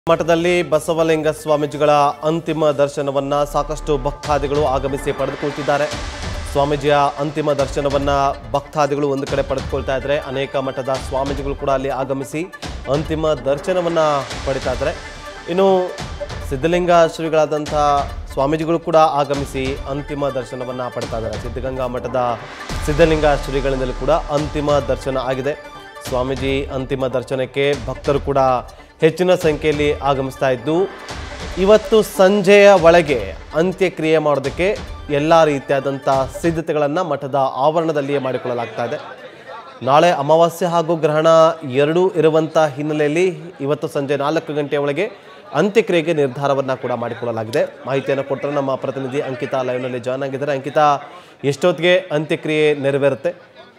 ಮಠದಲ್ಲಿ ಬಸವಲಿಂಗ ಸ್ವಾಮೀಜಿಗಳ ಅಂತಿಮ ದರ್ಶನವನ್ನ ಸಾಕಷ್ಟು ಭಕ್ತಾದಿಗಳು ಆಗಮಿಸಿ ಪಡೆದುಕೊಳ್ತಿದ್ದಾರೆ ಸ್ವಾಮೀಜಿಯ ಅಂತಿಮ ದರ್ಶನವನ್ನ ಭಕ್ತಾದಿಗಳು ಒಂದು ಕಡೆ ಪಡೆದುಕೊಳ್ತಾ ಇದ್ದಾರೆ ಅನೇಕ ಮಠದ ಸ್ವಾಮೀಜಿಗಳು ಕೂಡ ಅಲ್ಲಿ ಆಗಮಿಸಿ ಅಂತಿಮ ದರ್ಶನವನ್ನ ಪಡಿತಾ ಇದ್ದಾರೆ ಇನ್ನು ಸಿದ್ಧಲಿಂಗ ಶ್ರೀಗಳಾದಂಥ ಸ್ವಾಮೀಜಿಗಳು ಕೂಡ ಆಗಮಿಸಿ ಅಂತಿಮ ದರ್ಶನವನ್ನ ಪಡ್ತಾ ಇದ್ದಾರೆ ಸಿದ್ಧಗಂಗಾ ಮಠದ ಸಿದ್ಧಲಿಂಗ ಶ್ರೀಗಳಿಂದಲೂ ಕೂಡ ಅಂತಿಮ ದರ್ಶನ ಆಗಿದೆ ಸ್ವಾಮೀಜಿ ಅಂತಿಮ ದರ್ಶನಕ್ಕೆ ಭಕ್ತರು ಕೂಡ ಹೆಚ್ಚಿನ ಸಂಖ್ಯೆಯಲ್ಲಿ ಆಗಮಿಸ್ತಾ ಇದ್ದು ಇವತ್ತು ಸಂಜೆಯ ಒಳಗೆ ಅಂತ್ಯಕ್ರಿಯೆ ಮಾಡೋದಕ್ಕೆ ಎಲ್ಲ ರೀತಿಯಾದಂಥ ಸಿದ್ಧತೆಗಳನ್ನು ಮಠದ ಆವರಣದಲ್ಲಿಯೇ ಮಾಡಿಕೊಳ್ಳಲಾಗ್ತಾ ಇದೆ ನಾಳೆ ಅಮಾವಾಸ್ಯೆ ಹಾಗೂ ಗ್ರಹಣ ಎರಡೂ ಇರುವಂಥ ಹಿನ್ನೆಲೆಯಲ್ಲಿ ಇವತ್ತು ಸಂಜೆ ನಾಲ್ಕು ಗಂಟೆಯ ಒಳಗೆ ಅಂತ್ಯಕ್ರಿಯೆಗೆ ನಿರ್ಧಾರವನ್ನು ಕೂಡ ಮಾಡಿಕೊಳ್ಳಲಾಗಿದೆ ಮಾಹಿತಿಯನ್ನು ಕೊಟ್ಟರೆ ನಮ್ಮ ಪ್ರತಿನಿಧಿ ಅಂಕಿತಾ ಲೈವ್ನಲ್ಲಿ ಜಾಯ್ನ್ ಆಗಿದ್ದಾರೆ ಅಂಕಿತಾ ಎಷ್ಟೊತ್ತಿಗೆ ಅಂತ್ಯಕ್ರಿಯೆ ನೆರವೇರುತ್ತೆ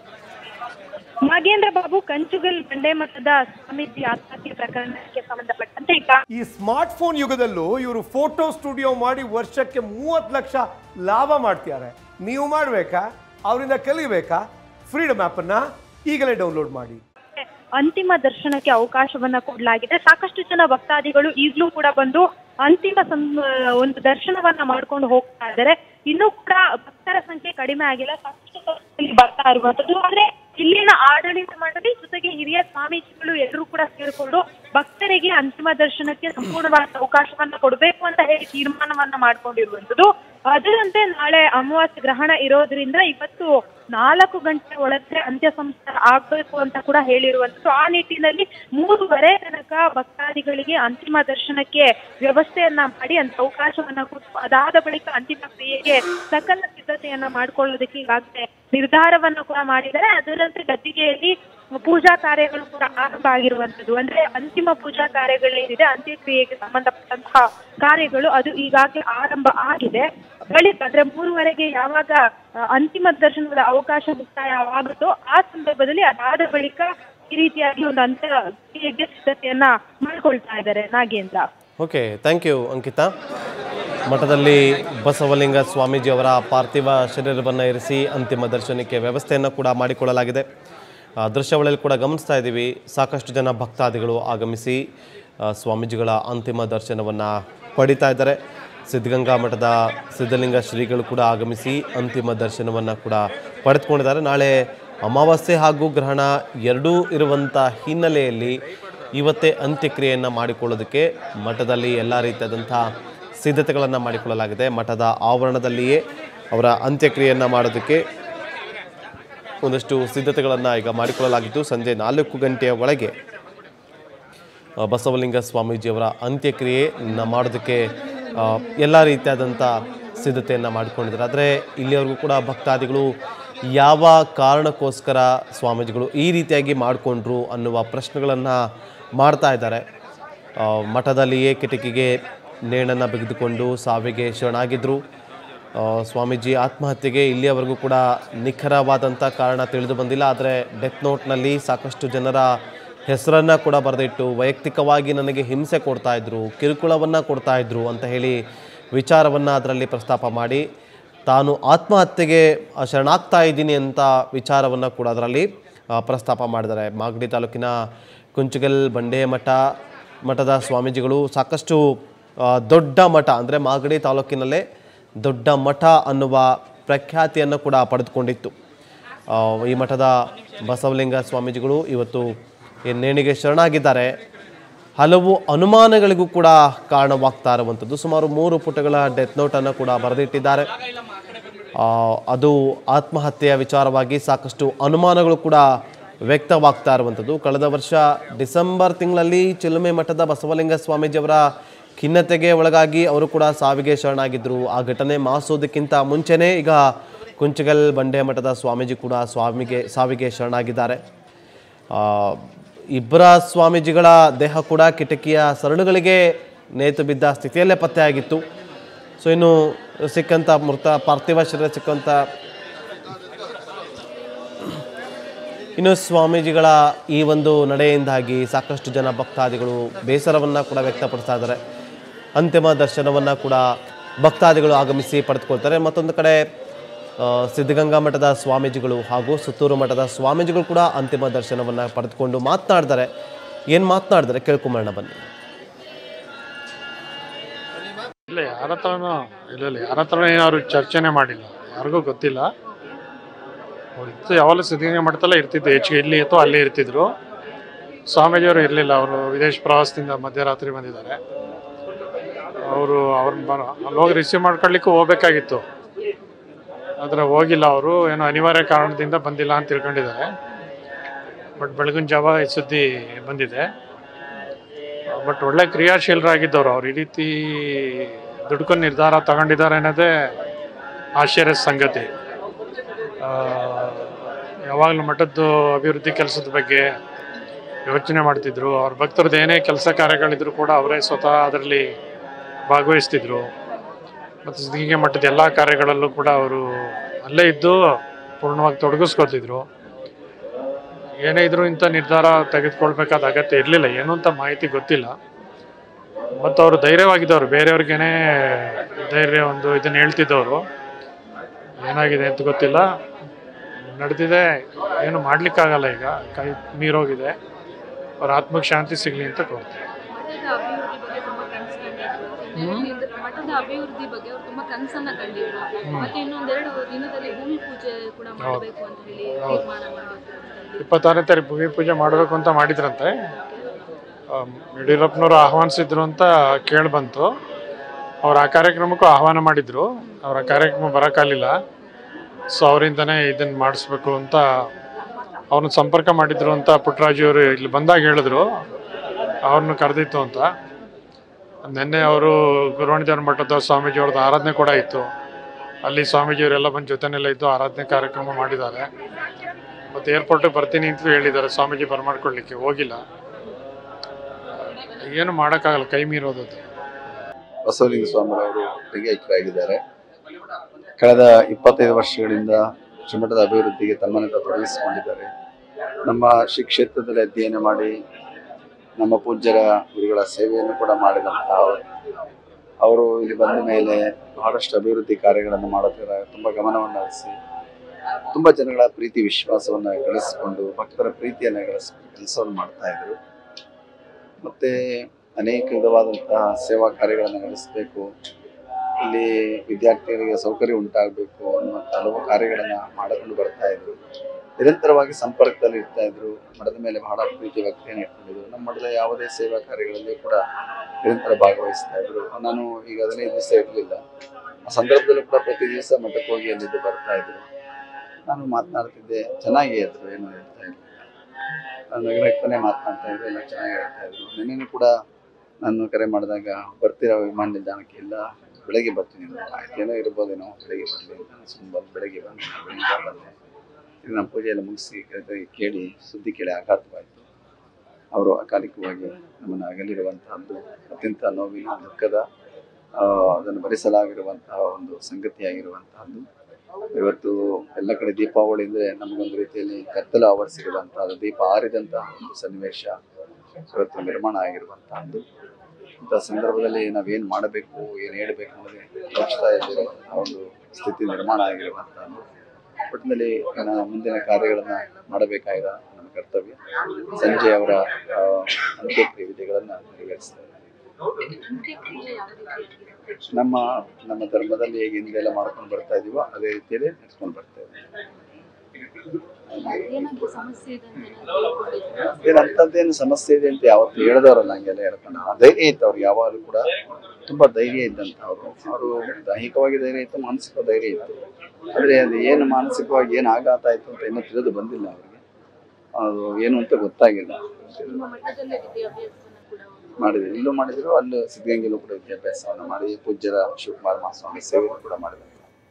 ನಾಗೇಂದ್ರ ಬಾಬು ಕಂಚುಗಲ್ ಬಂಡೆ ಮಠದ ಸ್ವಾಮೀಜಿ ಆತ್ಮಹತ್ಯೆ ಪ್ರಕರಣಕ್ಕೆ ಸಂಬಂಧಪಟ್ಟಂತೆ ಈಗ ಈ ಸ್ಮಾರ್ಟ್ ಫೋನ್ ಯುಗದಲ್ಲೂ ಇವರು ಫೋಟೋ ಸ್ಟುಡಿಯೋ ಮಾಡಿ ವರ್ಷಕ್ಕೆ ಮೂವತ್ತು ಲಕ್ಷ ಲಾಭ ಮಾಡ್ತಿದ್ದಾರೆ ನೀವು ಮಾಡಬೇಕಾ ಅವರಿಂದ ಕಲಿಬೇಕಾ ಫ್ರೀಡಮ್ ಆ್ಯಪನ್ನು ಈಗಲೇ ಡೌನ್ಲೋಡ್ ಮಾಡಿ ಅಂತಿಮ ದರ್ಶನಕ್ಕೆ ಅವಕಾಶವನ್ನ ಕೊಡಲಾಗಿದೆ ಸಾಕಷ್ಟು ಜನ ಭಕ್ತಾದಿಗಳು ಈಗಲೂ ಕೂಡ ಬಂದು ಅಂತಿಮ ಸಂ- ಒಂದು ದರ್ಶನವನ್ನ ಮಾಡ್ಕೊಂಡು ಹೋಗ್ತಾ ಇದ್ದಾರೆ ಇನ್ನೂ ಕೂಡ ಭಕ್ತರ ಸಂಖ್ಯೆ ಕಡಿಮೆ ಆಗಿಲ್ಲ ಸಾಕಷ್ಟು ಸಂಖ್ಯೆಯಲ್ಲಿ ಬರ್ತಾ ಇರುವಂತದ್ದು ಆದ್ರೆ ಇಲ್ಲಿನ ಆಡಳಿತ ಮಂಡಳಿ ಜೊತೆಗೆ ಹಿರಿಯ ಸ್ವಾಮೀಜಿಗಳು ಎಲ್ಲರೂ ಕೂಡ ಸೇರಿಕೊಂಡು ಭಕ್ತರಿಗೆ ಅಂತಿಮ ದರ್ಶನಕ್ಕೆ ಸಂಪೂರ್ಣವಾದ ಅವಕಾಶವನ್ನ ಕೊಡಬೇಕು ಅಂತ ಹೇಳಿ ತೀರ್ಮಾನವನ್ನ ಮಾಡ್ಕೊಂಡಿರುವಂತದ್ದು ಅದರಂತೆ ನಾಳೆ ಅಮಾವಾಸ್ಯ ಗ್ರಹಣ ಇರೋದ್ರಿಂದ ಇವತ್ತು ನಾಲ್ಕು ಗಂಟೆ ಒಳಗೆ ಅಂತ್ಯ ಸಂಸ್ಕಾರ ಆಗ್ಬೇಕು ಅಂತ ಕೂಡ ಹೇಳಿರುವಂತದ್ದು ಆ ನಿಟ್ಟಿನಲ್ಲಿ ಮೂರುವರೆ ತನಕ ಭಕ್ತಾದಿಗಳಿಗೆ ಅಂತಿಮ ದರ್ಶನಕ್ಕೆ ವ್ಯವಸ್ಥೆಯನ್ನ ಮಾಡಿ ಅಂತ ಅವಕಾಶವನ್ನ ಕೊಟ್ಟು ಅದಾದ ಬಳಿಕ ಅಂತಿಮ ಕ್ರಿಯೆಗೆ ಸಕಲ ಸಿದ್ಧತೆಯನ್ನ ಮಾಡ್ಕೊಳ್ಳೋದಕ್ಕೆ ಈಗಾಗಲೇ ನಿರ್ಧಾರವನ್ನ ಕೂಡ ಮಾಡಿದ್ದಾರೆ ಅದರಂತೆ ಗದ್ದಿಗೆಯಲ್ಲಿ ಪೂಜಾ ಕಾರ್ಯಗಳು ಕೂಡ ಆರಂಭ ಆಗಿರುವಂತದ್ದು ಅಂದ್ರೆ ಅಂತಿಮ ಪೂಜಾ ಕಾರ್ಯಗಳೇನಿದೆ ಅಂತ್ಯಕ್ರಿಯೆಗೆ ಸಂಬಂಧಪಟ್ಟಂತಹ ಕಾರ್ಯಗಳು ಅದು ಈಗಾಗಲೇ ಆರಂಭ ಆಗಿದೆ ಬಳಿಕ ಅಂದ್ರೆ ಮೂರುವರೆಗೆ ಯಾವಾಗ ಆ, ಅಂತಿಮ ದರ್ಶನದ ಅವಕಾಶ ಮುಕ್ತಾಯವಾಗುತ್ತೋ ಆ ಸಂದರ್ಭದಲ್ಲಿ ಅದಾದ ಬಳಿಕ ಈ ರೀತಿಯಾಗಿ ಒಂದು ಅಂತ್ಯಕ್ರಿಯೆಗೆ ಸಿದ್ಧತೆಯನ್ನ ಮಾಡ್ಕೊಳ್ತಾ ಇದ್ದಾರೆ Nagendra okay thank you Ankita ಮಠದಲ್ಲಿ ಬಸವಲಿಂಗ ಸ್ವಾಮೀಜಿಯವರ ಪಾರ್ಥಿವ ಶರೀರವನ್ನು ಇರಿಸಿ ಅಂತಿಮ ದರ್ಶನಕ್ಕೆ ವ್ಯವಸ್ಥೆಯನ್ನು ಕೂಡ ಮಾಡಿಕೊಳ್ಳಲಾಗಿದೆ ಆ, ದೃಶ್ಯಾವಳಿಯಲ್ಲಿ ಕೂಡ ಗಮನಿಸ್ತಾ ಇದ್ದೀವಿ ಸಾಕಷ್ಟು ಜನ ಭಕ್ತಾದಿಗಳು ಆಗಮಿಸಿ ಆ, ಸ್ವಾಮೀಜಿಗಳ ಅಂತಿಮ ದರ್ಶನವನ್ನು ಪಡಿತಾ ಇದ್ದಾರೆ ಸಿದ್ಧಗಂಗಾ ಮಠದ ಸಿದ್ಧಲಿಂಗ ಶ್ರೀಗಳು ಕೂಡ ಆಗಮಿಸಿ ಅಂತಿಮ ದರ್ಶನವನ್ನು ಕೂಡ ಪಡೆದುಕೊಂಡಿದ್ದಾರೆ ನಾಳೆ ಅಮಾವಾಸ್ಯೆ ಹಾಗೂ ಗ್ರಹಣ ಎರಡೂ ಇರುವಂಥ ಹಿನ್ನೆಲೆಯಲ್ಲಿ ಇವತ್ತೇ ಅಂತ್ಯಕ್ರಿಯೆಯನ್ನು ಮಾಡಿಕೊಳ್ಳೋದಕ್ಕೆ ಮಠದಲ್ಲಿ ಎಲ್ಲ ರೀತಿಯಾದಂಥ ಸಿದ್ಧತೆಗಳನ್ನು ಮಾಡಿಕೊಳ್ಳಲಾಗಿದೆ ಮಠದ ಆವರಣದಲ್ಲಿಯೇ ಅವರ ಅಂತ್ಯಕ್ರಿಯೆಯನ್ನು ಮಾಡೋದಕ್ಕೆ ಒಂದಷ್ಟು ಸಿದ್ಧತೆಗಳನ್ನು ಈಗ ಮಾಡಿಕೊಳ್ಳಲಾಗಿದ್ದು ಸಂಜೆ ನಾಲ್ಕು ಗಂಟೆಯ ಒಳಗೆ ಆ, ಬಸವಲಿಂಗ ಸ್ವಾಮೀಜಿಯವರ ಅಂತ್ಯಕ್ರಿಯೆಯನ್ನು ಮಾಡೋದಕ್ಕೆ ಆ, ಎಲ್ಲ ರೀತಿಯಾದಂಥ ಸಿದ್ಧತೆಯನ್ನು ಮಾಡಿಕೊಂಡಿದ್ದಾರೆ ಆದರೆ ಇಲ್ಲಿವರೆಗೂ ಕೂಡ ಭಕ್ತಾದಿಗಳು ಯಾವ ಕಾರಣಕ್ಕೋಸ್ಕರ ಸ್ವಾಮೀಜಿಗಳು ಈ ರೀತಿಯಾಗಿ ಮಾಡಿಕೊಂಡ್ರು ಅನ್ನುವ ಪ್ರಶ್ನೆಗಳನ್ನು ಮಾಡ್ತಾ ಇದ್ದಾರೆ ಆ, ಮಠದಲ್ಲಿಯೇ ಕಿಟಕಿಗೆ ನೇಣನ್ನು ಬಿಗಿದುಕೊಂಡು ಸಾವಿಗೆ ಶರಣಾಗಿದ್ದರು ಆ, ಸ್ವಾಮೀಜಿ ಆತ್ಮಹತ್ಯೆಗೆ ಇಲ್ಲಿಯವರೆಗೂ ಕೂಡ ನಿಖರವಾದಂಥ ಕಾರಣ ತಿಳಿದು ಬಂದಿಲ್ಲ ಆದರೆ ಡೆತ್ ನೋಟ್ನಲ್ಲಿ ಸಾಕಷ್ಟು ಜನರ ಹೆಸರನ್ನು ಕೂಡ ಬರೆದಿಟ್ಟು ವೈಯಕ್ತಿಕವಾಗಿ ನನಗೆ ಹಿಂಸೆ ಕೊಡ್ತಾ ಇದ್ರು ಕಿರುಕುಳವನ್ನು ಕೊಡ್ತಾ ಇದ್ರು ಅಂತ ಹೇಳಿ ವಿಚಾರವನ್ನು ಅದರಲ್ಲಿ ಪ್ರಸ್ತಾಪ ಮಾಡಿ ತಾನು ಆತ್ಮಹತ್ಯೆಗೆ ಆ, ಶರಣಾಗ್ತಾ ಇದ್ದೀನಿ ಅಂತ ವಿಚಾರವನ್ನು ಕೂಡ ಅದರಲ್ಲಿ ಆ, ಪ್ರಸ್ತಾಪ ಮಾಡಿದ್ದಾರೆ ಮಾಗಡಿ ತಾಲೂಕಿನ ಕುಂಚಗಲ್ ಬಂಡೆ ಮಠ ಮಠದ ಸ್ವಾಮೀಜಿಗಳು ಸಾಕಷ್ಟು ಆ, ದೊಡ್ಡ ಮಠ ಅಂದರೆ ಮಾಗಡಿ ತಾಲೂಕಿನಲ್ಲೇ ದೊಡ್ಡ ಮಠ ಅನ್ನುವ ಪ್ರಖ್ಯಾತಿಯನ್ನು ಕೂಡ ಪಡೆದುಕೊಂಡಿತ್ತು ಆ, ಈ ಮಠದ ಬಸವಲಿಂಗ ಸ್ವಾಮೀಜಿಗಳು ಇವತ್ತು ಈ ನೇಣಿಗೆ ಶರಣಾಗಿದ್ದಾರೆ ಹಲವು ಅನುಮಾನಗಳಿಗೂ ಕೂಡ ಕಾರಣವಾಗ್ತಾ ಇರುವಂಥದ್ದು ಸುಮಾರು ಮೂರು ಪುಟಗಳ ಡೆತ್ ನೋಟನ್ನು ಕೂಡ ಬರೆದಿಟ್ಟಿದ್ದಾರೆ ಆ, ಅದು ಆತ್ಮಹತ್ಯೆಯ ವಿಚಾರವಾಗಿ ಸಾಕಷ್ಟು ಅನುಮಾನಗಳು ಕೂಡ ವ್ಯಕ್ತವಾಗ್ತಾ ಇರುವಂಥದ್ದು ಕಳೆದ ವರ್ಷ ಡಿಸೆಂಬರ್ ತಿಂಗಳಲ್ಲಿ ಚಿಲುಮೆ ಮಠದ ಬಸವಲಿಂಗ ಸ್ವಾಮೀಜಿಯವರ ಖಿನ್ನತೆಗೆ ಒಳಗಾಗಿ ಅವರು ಕೂಡ ಸಾವಿಗೆ ಶರಣಾಗಿದ್ದರು ಆ ಘಟನೆ ಮಾಸೋದಕ್ಕಿಂತ ಮುಂಚೆನೇ ಈಗ ಕುಂಚಗಲ್ ಬಂಡೆ ಮಠದ ಸ್ವಾಮೀಜಿ ಕೂಡ ಸ್ವಾಮಿಗೆ ಸಾವಿಗೆ ಶರಣಾಗಿದ್ದಾರೆ ಆ, ಇಬ್ಬರ ಸ್ವಾಮೀಜಿಗಳ ದೇಹ ಕೂಡ ಕಿಟಕಿಯ ಸರಳುಗಳಿಗೆ ನೇತು ಬಿದ್ದ ಸ್ಥಿತಿಯಲ್ಲೇ ಪತ್ತೆಯಾಗಿತ್ತು ಸೊ ಇನ್ನು ಸಿಕ್ಕಂಥ ಮೃತ ಪಾರ್ಥಿವ ಶರೀರ ಸಿಕ್ಕಂಥ ಇನ್ನು ಸ್ವಾಮೀಜಿಗಳ ಈ ಒಂದು ನಡೆಯಿಂದಾಗಿ ಸಾಕಷ್ಟು ಜನ ಭಕ್ತಾದಿಗಳು ಬೇಸರವನ್ನು ಕೂಡ ವ್ಯಕ್ತಪಡಿಸ್ತಾ ಇದ್ದಾರೆ ಅಂತಿಮ ದರ್ಶನವನ್ನು ಕೂಡ ಭಕ್ತಾದಿಗಳು ಆಗಮಿಸಿ ಪಡೆದುಕೊಳ್ತಾರೆ ಮತ್ತೊಂದು ಕಡೆ ಆ, ಸಿದ್ಧಗಂಗಾ ಮಠದ ಸ್ವಾಮೀಜಿಗಳು ಹಾಗೂ ಸುತ್ತೂರು ಮಠದ ಸ್ವಾಮೀಜಿಗಳು ಕೂಡ ಅಂತಿಮ ದರ್ಶನವನ್ನು ಪಡೆದುಕೊಂಡು ಮಾತನಾಡ್ತಾರೆ ಏನು ಮಾತನಾಡಿದರೆ ಕೇಳ್ಕೊಂಬರೋಣ ಬನ್ನಿ ಇಲ್ಲ ಯಾರ ಹತ್ರನೂ ಇಲ್ಲ ಇಲ್ಲ ಯಾರ ಹತ್ರನೂ ಏನಾದ್ರು ಚರ್ಚೆನೆ ಮಾಡಿಲ್ಲ ಯಾರಿಗೂ ಗೊತ್ತಿಲ್ಲ ಅವ್ರು ಇತ್ತು ಯಾವಾಗಲೂ ಸಿದ್ಧಗಂಗೆ ಮಠದಲ್ಲೇ ಇರ್ತಿದ್ದು ಹೆಚ್ಚಿಗೆ ಎಲ್ಲಿ ಇತ್ತೋ ಅಲ್ಲೇ ಇರ್ತಿದ್ರು ಸ್ವಾಮೀಜಿಯವರು ಇರಲಿಲ್ಲ ಅವರು ವಿದೇಶ ಪ್ರವಾಸದಿಂದ ಮಧ್ಯರಾತ್ರಿ ಬಂದಿದ್ದಾರೆ ಅವರು ಅವ್ರನ್ನ ಬರ ಅಲ್ಲಿ ಹೋಗಿ ರಿಸೀವ್ ಮಾಡ್ಕೊಳ್ಳಿಕ್ಕೂ ಹೋಗ್ಬೇಕಾಗಿತ್ತು ಆದರೆ ಹೋಗಿಲ್ಲ ಅವರು ಏನೋ ಅನಿವಾರ್ಯ ಕಾರಣದಿಂದ ಬಂದಿಲ್ಲ ಅಂತ ತಿಳ್ಕೊಂಡಿದ್ದಾರೆ ಬಟ್ ಬೆಳಗಿನ ಜಾವ ಈ ಸುದ್ದಿ ಬಂದಿದೆ ಬಟ್ ಒಳ್ಳೆ ಕ್ರಿಯಾಶೀಲರಾಗಿದ್ದವರು ಅವ್ರು ಈ ರೀತಿ ದುಡ್ಕೊಂಡು ನಿರ್ಧಾರ ತಗೊಂಡಿದ್ದಾರೆ ಅನ್ನೋದೇ ಆಶ್ಚರ್ಯ ಸಂಗತಿ ಆ, ಯಾವಾಗಲೂ ಮಠದ್ದು ಅಭಿವೃದ್ಧಿ ಕೆಲಸದ ಬಗ್ಗೆ ಯೋಚನೆ ಮಾಡ್ತಿದ್ರು ಅವ್ರ ಭಕ್ತರದ್ದು ಏನೇ ಕೆಲಸ ಕಾರ್ಯಗಳಿದ್ರು ಕೂಡ ಅವರೇ ಸ್ವತಃ ಅದರಲ್ಲಿ ಭಾಗವಹಿಸ್ತಿದ್ರು ಮತ್ತು ಸಿದ್ಧಗಂಗೆ ಮಠದ ಎಲ್ಲ ಕಾರ್ಯಗಳಲ್ಲೂ ಕೂಡ ಅವರು ಅಲ್ಲೇ ಇದ್ದು ಪೂರ್ಣವಾಗಿ ತೊಡಗಿಸ್ಕೊತಿದ್ರು ಏನೇ ಇದ್ರೂ ಇಂಥ ನಿರ್ಧಾರ ತೆಗೆದುಕೊಳ್ಬೇಕಾದ ಅಗತ್ಯ ಇರಲಿಲ್ಲ ಏನು ಅಂತ ಮಾಹಿತಿ ಗೊತ್ತಿಲ್ಲ ಮತ್ತು ಅವರು ಧೈರ್ಯವಾಗಿದ್ದವರು ಬೇರೆಯವ್ರಿಗೇನೆ ಧೈರ್ಯ ಒಂದು ಇದನ್ನು ಹೇಳ್ತಿದ್ದವರು ಏನಾಗಿದೆ ಅಂತ ಗೊತ್ತಿಲ್ಲ ನಡೆದಿದೆ ಏನು ಮಾಡ್ಲಿಕ್ಕಾಗಲ್ಲ ಈಗ ಕೈ ಮೀರೋಗಿದೆ ಅವ್ರ ಆತ್ಮಕ್ಕೆ ಶಾಂತಿ ಸಿಗಲಿ ಅಂತ ಕೋರ್ತೀನಿ ಮಠದ ಅಭಿವೃದ್ಧಿ ಬಗ್ಗೆ ಅವರು ತುಂಬಾ ಕನಸನ್ನ ಕಂಡಿದ್ರು ಮತ್ತೆ ಇನ್ನೊಂದೆರಡು ದಿನದಲ್ಲಿ ಭೂಮಿ ಪೂಜೆ ಕೂಡ ಮಾಡಬೇಕು ಅಂತ ಹೇಳಿ ತೀರ್ಮಾನ ಮಾಡಬೇಕು ಅಂತ ಹೇಳಿ. ಇಪ್ಪತ್ತಾರನೇ ತಾರೀಕು ಭೂಮಿ ಪೂಜೆ ಮಾಡಬೇಕು ಅಂತ ಮಾಡಿದ್ರಂತೆ ಆಮ್, ಯಡಿಯೂರಪ್ಪನವರು ಆಹ್ವಾನಿಸಿದ್ರು ಅಂತ ಕೇಳಿ ಬಂತು ಅವ್ರು ಆ ಕಾರ್ಯಕ್ರಮಕ್ಕೂ ಆಹ್ವಾನ ಮಾಡಿದ್ರು ಅವ್ರ ಆ ಕಾರ್ಯಕ್ರಮ ಬರೋಕ್ಕಾಗಲಿಲ್ಲ ಸೊ ಅವರಿಂದನೇ ಇದನ್ನು ಮಾಡಿಸ್ಬೇಕು ಅಂತ ಅವ್ರನ್ನ ಸಂಪರ್ಕ ಮಾಡಿದ್ರು ಅಂತ ಪುಟ್ಟರಾಜು ಅವರು ಇಲ್ಲಿ ಬಂದಾಗ ಹೇಳಿದ್ರು ಅವ್ರನ್ನ ಕರೆದಿತ್ತು ಅಂತ ನಿನ್ನೆ ಅವರು ಗುರುವಾಣಿದೇವ್ರ ಮಠದ ಸ್ವಾಮೀಜಿ ಅವ್ರದ್ದು ಆರಾಧನೆ ಕೂಡ ಇತ್ತು ಅಲ್ಲಿ ಸ್ವಾಮೀಜಿಯವರೆಲ್ಲ ಬಂದು ಜೊತೆನೆಲ್ಲ ಇದ್ದು ಆರಾಧನೆ ಕಾರ್ಯಕ್ರಮ ಮಾಡಿದ್ದಾರೆ ಮತ್ತು ಏರ್ಪೋರ್ಟಿಗೆ ಬರ್ತೀನಿ ಅಂತ ಹೇಳಿದ್ದಾರೆ ಸ್ವಾಮೀಜಿ ಬರಮಾಡ್ಕೊಳ್ಳಿಕ್ಕೆ ಹೋಗಿಲ್ಲ ಏನು ಮಾಡೋಕ್ಕಾಗಲ್ಲ ಕೈ ಮೀರೋದು ಅದು. ಬಸವಲಿಂಗ ಸ್ವಾಮಿರವರು ಲಿಂಗೈಕ್ಯರಾಗಿದ್ದಾರೆ ಕಳೆದ ಇಪ್ಪತ್ತೈದು ವರ್ಷಗಳಿಂದ ಶ್ರೀಮಠದ ಅಭಿವೃದ್ಧಿಗೆ ತಮ್ಮನ್ನು ತಾವು ತೊಡಗಿಸಿಕೊಂಡಿದ್ದಾರೆ ನಮ್ಮ ಶ್ರೀ ಕ್ಷೇತ್ರದಲ್ಲಿ ಅಧ್ಯಯನ ಮಾಡಿ ನಮ್ಮ ಪೂಜ್ಯರ ಗುರುಗಳ ಸೇವೆಯನ್ನು ಕೂಡ ಮಾಡಿದಂತಹ ಅವರು ಅವರು ಇಲ್ಲಿ ಬಂದ ಮೇಲೆ ಬಹಳಷ್ಟು ಅಭಿವೃದ್ಧಿ ಕಾರ್ಯಗಳನ್ನು ಮಾಡೋದರ ತುಂಬ ಗಮನವನ್ನು ಹರಿಸಿ ತುಂಬ ಜನಗಳ ಪ್ರೀತಿ ವಿಶ್ವಾಸವನ್ನು ಗಳಿಸಿಕೊಂಡು ಭಕ್ತರ ಪ್ರೀತಿಯನ್ನು ಗಳಿಸಿಕೊಂಡು ಕೆಲಸವನ್ನು ಮಾಡ್ತಾ ಇದ್ರು ಮತ್ತೆ ಅನೇಕ ವಿಧವಾದಂತಹ ಸೇವಾ ಕಾರ್ಯಗಳನ್ನು ನಡೆಸಬೇಕು ಇಲ್ಲಿ ವಿದ್ಯಾರ್ಥಿಗಳಿಗೆ ಸೌಕರ್ಯ ಉಂಟಾಗಬೇಕು ಅನ್ನುವಂಥ ಹಲವು ಕಾರ್ಯಗಳನ್ನು ಮಾಡಿಕೊಂಡು ಬರ್ತಾ ಇದ್ರು ನಿರಂತರವಾಗಿ ಸಂಪರ್ಕದಲ್ಲಿ ಇರ್ತಾ ಇದ್ರು ಮಠದ ಮೇಲೆ ಬಹಳ ಪ್ರೀತಿ ಭಕ್ತಿಯನ್ನು ಇಟ್ಕೊಂಡಿದ್ರು ನಮ್ಮ ಮಠದ ಯಾವುದೇ ಸೇವಾ ಕಾರ್ಯಗಳಲ್ಲಿ ಕೂಡ ನಿರಂತರ ಭಾಗವಹಿಸ್ತಾ ಇದ್ರು ನಾನು ಈಗ ಹದಿನೈದು ದಿವಸ ಇರಲಿಲ್ಲ ಆ ಸಂದರ್ಭದಲ್ಲೂ ಕೂಡ ಪ್ರತಿ ದಿವಸ ಮಠಕ್ಕೆ ಹೋಗಿ ಅಲ್ಲಿದ್ದು ಬರ್ತಾ ಇದ್ರು ನಾನು ಮಾತನಾಡ್ತಿದ್ದೆ ಚೆನ್ನಾಗಿ ಇದ್ರು ಏನು ಹೇಳ್ತಾ ಇರಲಿಲ್ಲ ನಗರಕ್ಕನೆ ಮಾತನಾಡ್ತಾ ಇದ್ರು ಎಲ್ಲ ಚೆನ್ನಾಗಿ ಹೇಳ್ತಾ ಇದ್ರು ನಿನ್ನೆನೂ ಕೂಡ ನಾನು ಕರೆ ಮಾಡಿದಾಗ ಬರ್ತೀರಾ ವಿಮಾನ ನಿಲ್ದಾಣಕ್ಕೆ ಇಲ್ಲ ಬೆಳಗ್ಗೆ ಬರ್ತೀನಿ ಅಂದ್ರು. ಆಯ್ತು ಏನೋ ಇರ್ಬೋದೇನೋ ಬೆಳಗ್ಗೆ ಬರಲಿ ಅಂತ ನಾನು ಸುಮ್ಮನೆ ಬಂದು ಬೆಳಗ್ಗೆ ಬಂದೆ ಬೆಳಗ್ಗೆ ಬಂದೆ ಇಲ್ಲಿ ನಮ್ಮ ಪೂಜೆ ಎಲ್ಲ ಮುಗಿಸಿ ಕರೆಕ್ಟಾಗಿ ಕೇಳಿ ಸುದ್ದಿ ಕೇಳಿ ಆಘಾತವಾಯಿತು ಅವರು ಅಕಾಲಿಕವಾಗಿ ನಮ್ಮನ್ನು ಅಗಲಿರುವಂತಹದ್ದು ಅತ್ಯಂತ ನೋವಿನ ದುಃಖದ ಆ, ಅದನ್ನು ಭರಿಸಲಾಗಿರುವಂತಹ ಒಂದು ಸಂಗತಿಯಾಗಿರುವಂತಹದ್ದು ಇವತ್ತು ಎಲ್ಲ ಕಡೆ ದೀಪಾವಳಿ ಅಂದರೆ ನಮಗೊಂದು ರೀತಿಯಲ್ಲಿ ಕತ್ತಲು ಆವರಿಸಿರುವಂತಹದ್ದು ದೀಪ ಆರಿದಂತಹ ಒಂದು ಸನ್ನಿವೇಶ ಇವತ್ತು ನಿರ್ಮಾಣ ಆಗಿರುವಂತಹದ್ದು ಇಂಥ ಸಂದರ್ಭದಲ್ಲಿ ನಾವೇನು ಮಾಡಬೇಕು ಏನು ಹೇಳಬೇಕು ಅನ್ನೋದೇ ಯೋಚಿಸ್ತಾ ಇದ್ದಿರುವಂತಹ ಒಂದು ಸ್ಥಿತಿ ನಿರ್ಮಾಣ ಆಗಿರುವಂತಹದ್ದು ಒಟ್ಟಿನಲ್ಲಿ ನಾವು ಮುಂದಿನ ಕಾರ್ಯಗಳನ್ನು ಮಾಡಬೇಕಾಗಿದ ನಮ್ಮ ಕರ್ತವ್ಯ ಸಂಜೆ ಅವರ ಆ, ಅಂತ್ಯಕ್ರಿಯೆ ವಿಧಿಗಳನ್ನು ನೆರವೇರಿಸ್ತಾ ಇದ್ದೀವಿ ಅಂತ್ಯಕ್ರಿಯೆ ಯಾವ ರೀತಿಯಾಗಿರುತ್ತೆ? ನಮ್ಮ ನಮ್ಮ ಧರ್ಮದಲ್ಲಿ ಹೇಗೆ ಹಿಂದೆಲ್ಲ ಮಾಡ್ಕೊಂಡು ಬರ್ತಾ ಇದೀವೋ ಅದೇ ರೀತಿಯಲ್ಲಿ ನಡೆಸ್ಕೊಂಡು ಬರ್ತಾ ಇದ್ದೀವಿ ಏನಾದ್ರು ಸಮಸ್ಯೆ ಇದೆ ಅಂತ ಏನಾದ್ರು ತಿಳ್ಕೊಂಡಿದ್ರಾ? ಏನು ಅಂಥದ್ದೇನು ಸಮಸ್ಯೆ ಇದೆ ಅಂತ ಯಾವತ್ತು ಹೇಳಿದವರಲ್ಲ ಹಂಗೆಲ್ಲ ಹೇಳ್ಕೊಂಡು ಆ ಧೈರ್ಯ ಇತ್ತು ಅವ್ರಿಗೆ ಯಾವಾಗಲೂ ಕೂಡ ತುಂಬಾ ಧೈರ್ಯ ಇದ್ದಂತ ಅವರು ಅವರು ದೈಹಿಕವಾಗಿ ಧೈರ್ಯ ಇತ್ತು ಮಾನಸಿಕ ಧೈರ್ಯ ಇತ್ತು ಆದರೆ ಅದು ಏನು ಮಾನಸಿಕವಾಗಿ ಏನು ಆಘಾತ ಆಯಿತು ಅಂತ ಇನ್ನೂ ತಿಳಿದು ಬಂದಿಲ್ಲ ಅವರಿಗೆ ಅದು ಏನು ಅಂತ ಗೊತ್ತಾಗಿಲ್ಲ ನಿಮ್ಮ ಮಠದಲ್ಲೇ ವಿದ್ಯಾಭ್ಯಾಸನ ಕೂಡ ಮಾಡಿದ್ರು ಇಲ್ಲೂ ಮಾಡಿದ್ರು ಅಲ್ಲೂ ಸಿದ್ಧಗಂಗೆಲ್ಲೂ ಕೂಡ ವಿದ್ಯಾಭ್ಯಾಸವನ್ನು ಮಾಡಿ ಪೂಜ್ಯರ ಶಿವಕುಮಾರ ಮಹಾಸ್ವಾಮಿ ಸೇವೆಯನ್ನು ಕೂಡ ಮಾಡಿದ್ರು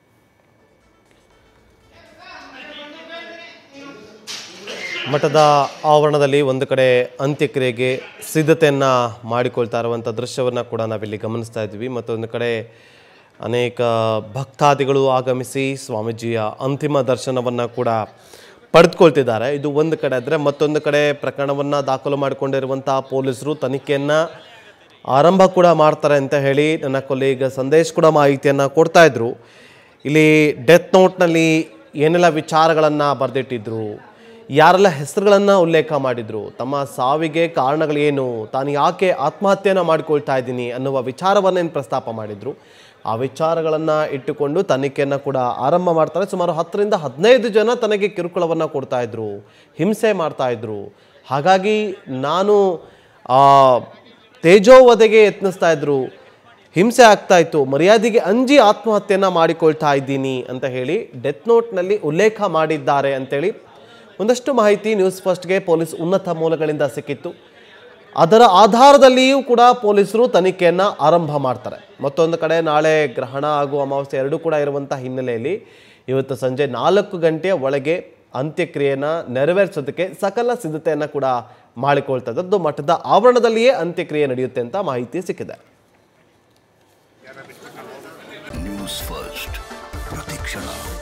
ಮಠದ ಆವರಣದಲ್ಲಿ ಒಂದು ಕಡೆ ಅಂತ್ಯಕ್ರಿಯೆಗೆ ಸಿದ್ಧತೆಯನ್ನು ಮಾಡಿಕೊಳ್ತಾ ಇರುವಂಥ ದೃಶ್ಯವನ್ನು ಕೂಡ ನಾವಿಲ್ಲಿ ಗಮನಿಸ್ತಾ ಇದ್ವಿ ಮತ್ತೊಂದು ಕಡೆ ಅನೇಕ ಭಕ್ತಾದಿಗಳು ಆಗಮಿಸಿ ಸ್ವಾಮೀಜಿಯ ಅಂತಿಮ ದರ್ಶನವನ್ನು ಕೂಡ ಪಡೆದುಕೊಳ್ತಿದ್ದಾರೆ ಇದು ಒಂದು ಕಡೆ ಆದರೆ ಮತ್ತೊಂದು ಕಡೆ ಪ್ರಕರಣವನ್ನು ದಾಖಲು ಮಾಡಿಕೊಂಡಿರುವಂಥ ಪೊಲೀಸರು ತನಿಖೆಯನ್ನು ಆರಂಭ ಕೂಡ ಮಾಡ್ತಾರೆ ಅಂತ ಹೇಳಿ ನನ್ನ ಕೊಲೀಗ ಸಂದೇಶ್ ಕೂಡ ಮಾಹಿತಿಯನ್ನು ಕೊಡ್ತಾ ಇದ್ರು ಇಲ್ಲಿ ಡೆತ್ ನೋಟ್ನಲ್ಲಿ ಏನೆಲ್ಲ ವಿಚಾರಗಳನ್ನು ಬರೆದಿಟ್ಟಿದ್ರು ಯಾರೆಲ್ಲ ಹೆಸರುಗಳನ್ನು ಉಲ್ಲೇಖ ಮಾಡಿದ್ರು ತಮ್ಮ ಸಾವಿಗೆ ಕಾರಣಗಳೇನು ತಾನು ಯಾಕೆ ಆತ್ಮಹತ್ಯೆಯನ್ನು ಮಾಡಿಕೊಳ್ತಾ ಇದ್ದೀನಿ ಅನ್ನುವ ವಿಚಾರವನ್ನೇನು ಪ್ರಸ್ತಾಪ ಮಾಡಿದ್ರು ಆ ವಿಚಾರಗಳನ್ನು ಇಟ್ಟುಕೊಂಡು ತನಿಖೆಯನ್ನು ಕೂಡ ಆರಂಭ ಮಾಡ್ತಾರೆ ಸುಮಾರು ಹತ್ತರಿಂದ ಹದಿನೈದು ಜನ ತನಗೆ ಕಿರುಕುಳವನ್ನು ಕೊಡ್ತಾ ಇದ್ರು ಹಿಂಸೆ ಮಾಡ್ತಾ ಇದ್ರು ಹಾಗಾಗಿ ನಾನು ಆ, ತೇಜೋವಧೆಗೆ ಯತ್ನಿಸ್ತಾ ಇದ್ರು ಹಿಂಸೆ ಆಗ್ತಾ ಇತ್ತು ಮರ್ಯಾದೆಗೆ ಅಂಜಿ ಆತ್ಮಹತ್ಯೆಯನ್ನು ಮಾಡಿಕೊಳ್ತಾ ಇದ್ದೀನಿ ಅಂತ ಹೇಳಿ ಡೆತ್ ನೋಟ್ನಲ್ಲಿ ಉಲ್ಲೇಖ ಮಾಡಿದ್ದಾರೆ ಅಂತೇಳಿ ಒಂದಷ್ಟು ಮಾಹಿತಿ ನ್ಯೂಸ್ ಫಸ್ಟ್ಗೆ ಪೊಲೀಸ್ ಉನ್ನತ ಮೂಲಗಳಿಂದ ಸಿಕ್ಕಿತ್ತು ಅದರ ಆಧಾರದಲ್ಲಿಯೂ ಕೂಡ ಪೊಲೀಸರು ತನಿಖೆಯನ್ನು ಆರಂಭ ಮಾಡ್ತಾರೆ ಮತ್ತೊಂದು ಕಡೆ ನಾಳೆ ಗ್ರಹಣ ಹಾಗೂ ಅಮಾವಾಸ್ಯೆ ಎರಡೂ ಕೂಡ ಇರುವಂಥ ಹಿನ್ನೆಲೆಯಲ್ಲಿ ಇವತ್ತು ಸಂಜೆ ನಾಲ್ಕು ಗಂಟೆಯ ಒಳಗೆ ಅಂತ್ಯಕ್ರಿಯೆಯನ್ನು ನೆರವೇರಿಸೋದಕ್ಕೆ ಸಕಲ ಸಿದ್ಧತೆಯನ್ನು ಕೂಡ ಮಾಡಿಕೊಳ್ತಾ ಇದ್ದದ್ದು ಮಠದ ಆವರಣದಲ್ಲಿಯೇ ಅಂತ್ಯಕ್ರಿಯೆ ನಡೆಯುತ್ತೆ ಅಂತ ಮಾಹಿತಿ ಸಿಕ್ಕಿದೆ ನ್ಯೂಸ್ ಫಸ್ಟ್ ಪ್ರತಿಕ್ಷಣ